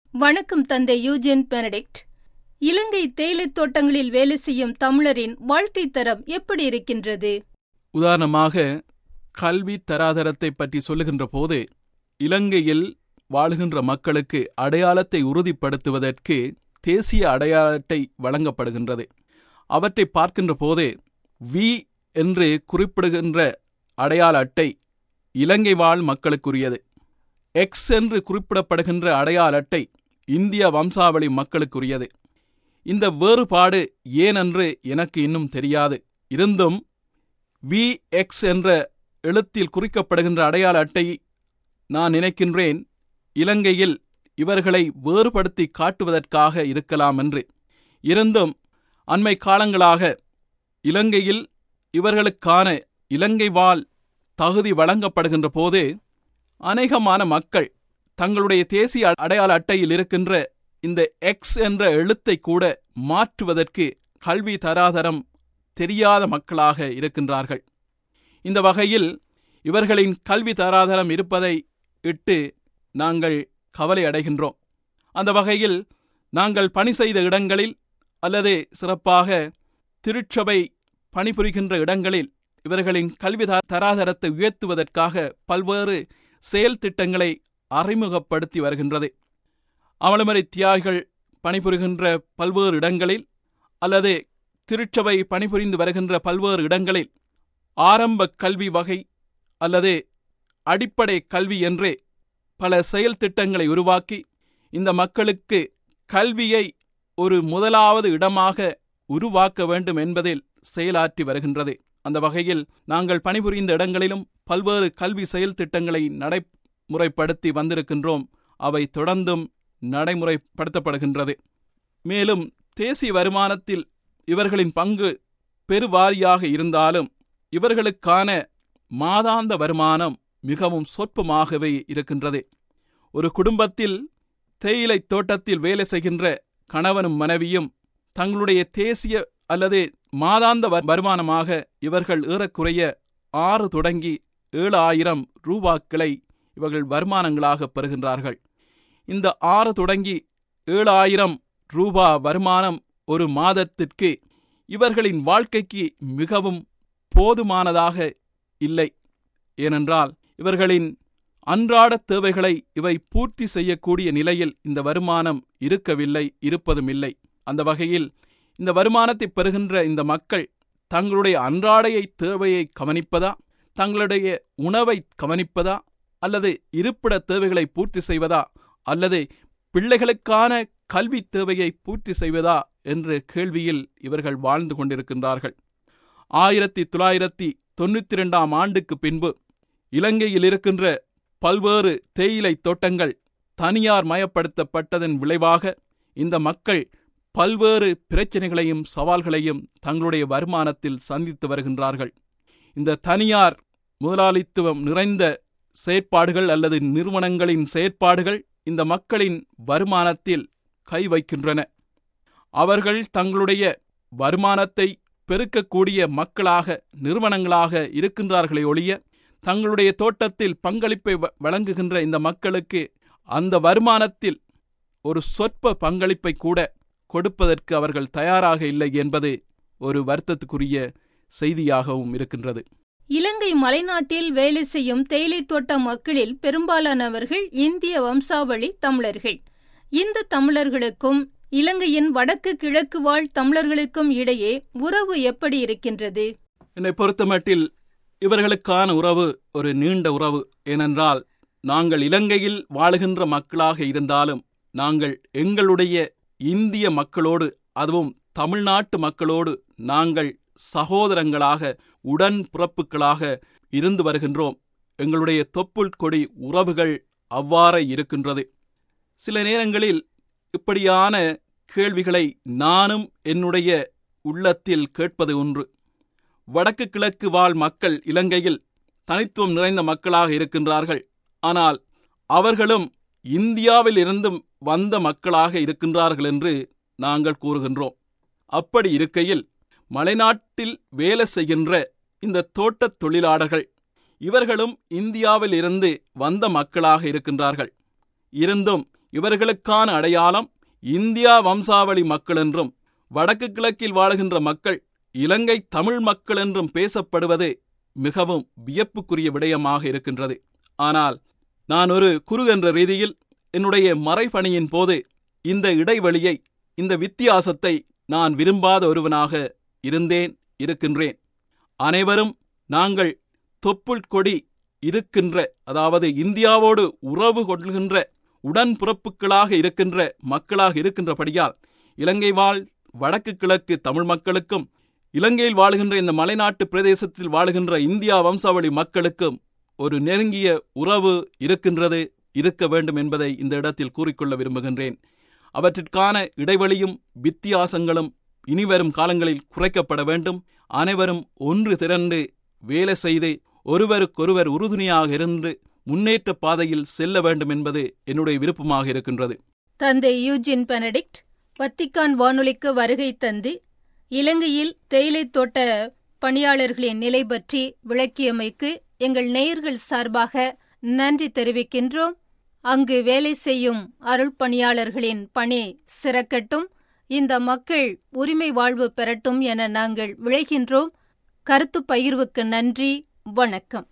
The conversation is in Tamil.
வணக்கம் தந்தை யூஜின் பெனடிக்ட் இலங்கை தேயிலைத் தோட்டங்களில் வேலை செய்யும் தமிழரின் வாழ்க்கை தரம் எப்படி இருக்கின்றது உதாரணமாக கல்வி தராதரத்தை பற்றி சொல்லுகின்ற போது இலங்கையில் வாழுகின்ற மக்களுக்கு அடையாளத்தை உறுதிப்படுத்துவதற்கு தேசிய அடையாள அட்டை வழங்கப்படுகின்றது அவற்றை பார்க்கின்ற போது வி என்று குறிப்பிடுகின்ற அடையாள அட்டை இலங்கை வாழ் மக்களுக்குரியது எக்ஸ் என்று குறிப்பிடப்படுகின்ற அடையாள அட்டை இந்திய வம்சாவளி மக்களுக்குரியது இந்த வேறுபாடு ஏனென்று எனக்கு இன்னும் தெரியாது இருந்தும் வி எக்ஸ் என்ற எழுத்தில் குறிக்கப்படுகின்ற அடையாள அட்டை நான் நினைக்கின்றேன் இலங்கையில் இவர்களை வேறுபடுத்தி காட்டுவதற்காக இருக்கலாம் என்று இருந்தும் அண்மை காலங்களாக இலங்கையில் இவர்களுக்கான இலங்கை வாழ் தகுதி வழங்கப்படுகின்ற போது அநேகமான மக்கள் தங்களுடைய தேசிய அடையாள அட்டையில் இருக்கின்ற இந்த எக்ஸ் என்ற எழுத்தை கூட மாற்றுவதற்கு கல்வி தராதரம் தெரியாத மக்களாக இருக்கின்றார்கள் இந்த வகையில் இவர்களின் கல்வி தராதரம் இருப்பதை இட்டு நாங்கள் கவலை அடைகின்றோம் அந்த வகையில் நாங்கள் பணி செய்த இடங்களில் அல்லது சிறப்பாக திருச்சபை பணிபுரிகின்ற இடங்களில் இவர்களின் கல்வி தராதரத்தை உயர்த்துவதற்காக பல்வேறு செயல் திட்டங்களை அறிமுகப்படுத்தி வருகின்றது அமலமறை தியாகிகள் பணிபுரிகின்ற பல்வேறு இடங்களில் அல்லது திருச்சபை பணிபுரிந்து வருகின்ற பல்வேறு இடங்களில் ஆரம்ப கல்வி வகை அல்லது அடிப்படை கல்வி என்றே பல செயல் திட்டங்களை உருவாக்கி இந்த மக்களுக்கு கல்வியை ஒரு முதலாவது இடமாக உருவாக்க வேண்டும் என்பதில் செயலாற்றி வருகின்றது அந்த வகையில் நாங்கள் பணிபுரிந்த இடங்களிலும் பல்வேறு கல்வி செயல் திட்டங்களை நடைமுறைப்படுத்தி வந்திருக்கின்றோம் அவை தொடர்ந்தும் நடைமுறைப்படுத்தப்படுகின்றது மேலும் தேசிய வருமானத்தில் இவர்களின் பங்கு பெருவாரியாக இருந்தாலும் இவர்களுக்கான மாதாந்த வருமானம் மிகவும் சொற்பமாகவே இருக்கின்றது ஒரு குடும்பத்தில் தேயிலை தோட்டத்தில் வேலை செய்கின்ற கணவனும் மனைவியும் தங்களுடைய தேசிய அல்லது மாதாந்த வருமானமாக இவர்கள் ஏறக்குறைய ஆறு தொடங்கி ஏழு ஆயிரம் ரூபாக்களை இவர்கள் வருமானங்களாக பெறுகின்றார்கள் இந்த ஆறு தொடங்கி ஏழு ஆயிரம் ரூபா வருமானம் ஒரு மாதத்திற்கு இவர்களின் வாழ்க்கைக்கு மிகவும் போதுமானதாக இல்லை ஏனென்றால் இவர்களின் அன்றாட தேவைகளை இவை பூர்த்தி செய்யக்கூடிய நிலையில் இந்த வருமானம் இருக்கவில்லை இருப்பதும் இல்லை அந்த வகையில் இந்த வருமானத்தை பெறுகின்ற இந்த மக்கள் தங்களுடைய அன்றாடைய தேவையை கவனிப்பதா தங்களுடைய உணவை கவனிப்பதா அல்லது இருப்பிட தேவைகளை பூர்த்தி செய்வதா அல்லது பிள்ளைகளுக்கான கல்வி தேவையை பூர்த்தி செய்வதா என்ற கேள்வியில் இவர்கள் வாழ்ந்து கொண்டிருக்கின்றார்கள் ஆயிரத்தி தொள்ளாயிரத்தி தொண்ணூத்தி இரண்டாம் ஆண்டுக்கு பின்பு இலங்கையில் இருக்கின்ற பல்வேறு தேயிலை தோட்டங்கள் தனியார் மயப்படுத்தப்பட்டதன் விளைவாக இந்த மக்கள் பல்வேறு பிரச்சனைகளையும் சவால்களையும் தங்களுடைய வருமானத்தில் சந்தித்து வருகின்றார்கள் இந்த தனியார் முதலாளித்துவம் நிறைந்த செயற்பாடுகள் அல்லது நிறுவனங்களின் செயற்பாடுகள் இந்த மக்களின் வருமானத்தில் கை வைக்கின்றன அவர்கள் தங்களுடைய வருமானத்தை பெருக்கக்கூடிய மக்களாக நிறுவனங்களாக இருக்கின்றார்களே ஒழிய தங்களுடைய தோட்டத்தில் பங்களிப்பை வழங்குகின்ற இந்த மக்களுக்கு அந்த வருமானத்தில் ஒரு சொற்ப பங்களிப்பை கூட கொடுப்பதற்கு அவர்கள் தயாராக இல்லை என்பது ஒரு வருத்தத்துக்குரிய செய்தியாகவும் இருக்கின்றது இலங்கை மலைநாட்டில் வேலை செய்யும் தேயிலை தோட்ட மக்களில் பெரும்பாலானவர்கள் இந்திய வம்சாவளி தமிழர்கள் இந்த தமிழர்களுக்கும் இலங்கையின் வடக்கு கிழக்கு வாழ் தமிழர்களுக்கும் இடையே உறவு எப்படி இருக்கின்றது என்னை பொறுத்தமட்டில் இவர்களுக்கான உறவு ஒரு நீண்ட உறவு ஏனென்றால் நாங்கள் இலங்கையில் வாழுகின்ற மக்களாக இருந்தாலும் நாங்கள் எங்களுடைய இந்திய மக்களோடு அதுவும் தமிழ்நாட்டு மக்களோடு நாங்கள் சகோதரங்களாக உடன் பிறப்புகளாக இருந்து வருகின்றோம் எங்களுடைய தொப்புள் கொடி உறவுகள் அவ்வாறே இருக்கின்றது சில நேரங்களில் இப்படியான கேள்விகளை நானும் என்னுடைய உள்ளத்தில் கேட்பது ஒன்று வடக்கு கிழக்கு வாழ் மக்கள் இலங்கையில் தனித்துவம் நிறைந்த மக்களாக இருக்கின்றார்கள் ஆனால் அவர்களும் இந்தியாவில் இருந்தும் வந்த மக்களாக இருக்கின்றார்கள் என்று நாங்கள் கூறுகின்றோம் அப்படி இருக்கையில் மலைநாட்டில் வேலை செய்கின்ற இந்த தோட்டத் தொழிலாளர்கள் இவர்களும் இந்தியாவில் இருந்து வந்த மக்களாக இருக்கின்றார்கள் இருந்தும் இவர்களுக்கான அடையாளம் இந்தியா வம்சாவளி மக்கள் என்றும் வடக்கு கிழக்கில் வாழுகின்ற மக்கள் இலங்கை தமிழ் மக்கள் என்றும் பேசப்படுவது மிகவும் வியப்புக்குரிய விடயமாக இருக்கின்றது ஆனால் நான் ஒரு குரு என்ற ரீதியில் என்னுடைய மறைபணியின் போது இந்த இடைவெளியை இந்த வித்தியாசத்தை நான் விரும்பாத ஒருவனாக இருந்தேன் இருக்கின்றேன் அனைவரும் நாங்கள் தொப்புள் கொடி இருக்கின்ற அதாவது இந்தியாவோடு உறவு கொள்கின்ற உடன்பிறப்புகளாக இருக்கின்ற மக்களாக இருக்கின்றபடியால் இலங்கை வாழ் வடக்கு கிழக்கு தமிழ் மக்களுக்கும் இலங்கையில் வாழுகின்ற இந்த மலைநாட்டு பிரதேசத்தில் வாழுகின்ற இந்தியா வம்சாவளி மக்களுக்கும் ஒரு நெருங்கிய உறவு இருக்கின்றது இருக்க வேண்டும் என்பதை இந்த இடத்தில் கூறிக்கொள்ள விரும்புகின்றேன் அவற்றிற்கான இடைவெளியும் வித்தியாசங்களும் இனிவரும் காலங்களில் குறைக்கப்பட வேண்டும் அனைவரும் ஒன்று திரண்டு வேலை செய்து ஒருவருக்கொருவர் உறுதுணையாக இருந்து முன்னேற்ற பாதையில் செல்ல வேண்டும் என்பது என்னுடைய விருப்பமாக இருக்கின்றது தந்தை யூஜின் பெனடிக்ட் வத்திக்கான் வானொலிக்கு வருகை தந்து இலங்கையில் தேயிலை தோட்ட பணியாளர்களின் நிலை பற்றி விளக்கியமைக்கு எங்கள் நேயர்கள் சார்பாக நன்றி தெரிவிக்கின்றோம் அங்கு வேலை செய்யும் அருள் பணியாளர்களின் பணி சிறக்கட்டும் இந்த மக்கள் உரிமை வாழ்வு பெறட்டும் என நாங்கள் விளைகின்றோம் கருத்து பகிர்வுக்கு நன்றி வணக்கம்